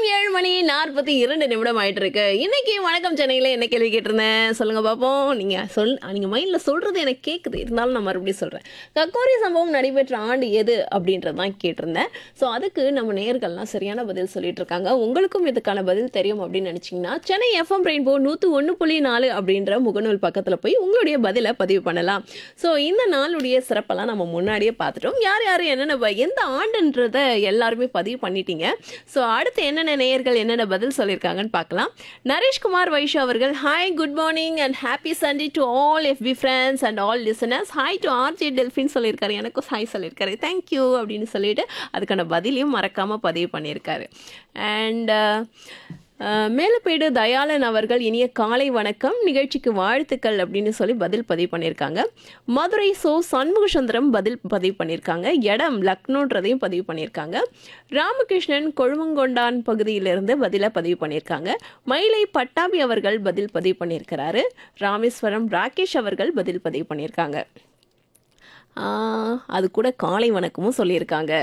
ஏழு மணி நாற்பத்தி இரண்டு நிமிடம் ஆயிட்டு இருக்கு இன்னைக்கு வணக்கம் சென்னையில என்ன கேள்வி கேட்டிருந்தேன் சொல்லுங்க பாப்போம் நீங்க சொல் நீங்க மைண்ட்ல சொல்றது எனக்கு கேக்குது இருந்தாலும் நான் மறுபடியும் சொல்றேன் கக்கோரி சம்பவம் நடைபெற்ற ஆண்டு எது அப்படின்றது தான் கேட்டிருந்தேன் ஸோ அதுக்கு நம்ம நேயர்கள்லாம் சரியான பதில் சொல்லிட்டு இருக்காங்க உங்களுக்கும் இதுக்கான பதில் தெரியும் அப்படின்னு நினைச்சீங்கன்னா சென்னை எஃப்எம் ரெயின்போ நூற்று ஒன்று புள்ளி நாலு அப்படின்ற முகநூல் பக்கத்தில் போய் உங்களுடைய பதிலை பதிவு பண்ணலாம் ஸோ இந்த நாளுடைய சிறப்பெல்லாம் நம்ம முன்னாடியே பார்த்துட்டோம் யார் யார் என்னென்ன ப- எந்த ஆண்டுன்றத எல்லாருமே பதிவு பண்ணிட்டீங்க ஸோ அடுத்து என்னென்ன நேயர்கள் என்னென்ன பதில் சொல்லியிருக்காங்கன்னு பார்க்கலாம் நரேஷ்குமார் வைஷு அவர்கள் hi good morning and happy Sunday to all FB friends and all listeners hi to RJ Delphin சொல்லியிருக்காரு எனக்கும் ஹாய் சொல்லியிருக்காரு தேங்க்யூ அப்படின்னு சொல்லிட்டு அதுக்கான பதிலையும் மறக்காமல் பதிவு பண்ணியிருக்காரு அண்ட் மேலப்பேடு தயாளன் அவர்கள் இனிய காலை வணக்கம் நிகழ்ச்சிக்கு வாழ்த்துக்கள் அப்படின்னு சொல்லி பதில் பதிவு பண்ணியிருக்காங்க மதுரை சோ சண்முக சுந்தரம் பதில் பதிவு பண்ணியிருக்காங்க இடம் லக்னோன்றதையும் பதிவு பண்ணியிருக்காங்க ராமகிருஷ்ணன் கொழுமங்கொண்டான் பகுதியிலிருந்து பதிலை பதிவு பண்ணியிருக்காங்க மயிலை பட்டாபி அவர்கள் பதில் பதிவு பண்ணியிருக்கிறாரு ராமேஸ்வரம் ராகேஷ் அவர்கள் பதில் பதிவு பண்ணியிருக்காங்க ஆ, அது கூட காலை வணக்கமும் சொல்லியிருக்காங்க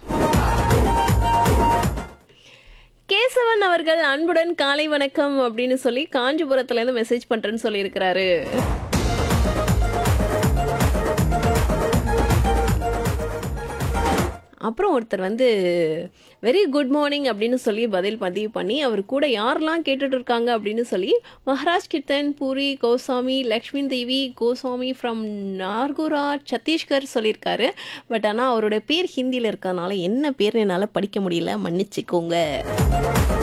கேசவன் அவர்கள் அன்புடன் காலை வணக்கம் அப்படின்னு சொல்லி காஞ்சிபுரத்துல இருந்து மெசேஜ் பண்றேன்னு சொல்லியிருக்கிறாரு அப்புறம் ஒருத்தர் வந்து வெரி குட் மார்னிங் அப்படின்னு சொல்லி பதில் பதிவு பண்ணி அவர் கூட யாரெல்லாம் கேட்டுட்டு இருக்காங்க அப்படின்னு சொல்லி மகாராஜ் கிர்த்தன் பூரி கோசாமி லக்ஷ்மி தேவி கோசாமி ஃப்ரம் நார்குரா சத்தீஸ்கர் சொல்லியிருக்காரு பட் ஆனால் அவரோட பேர் ஹிந்தியில் இருக்கறனால என்ன பேர் என்னால் படிக்க முடியல மன்னிச்சுக்கோங்க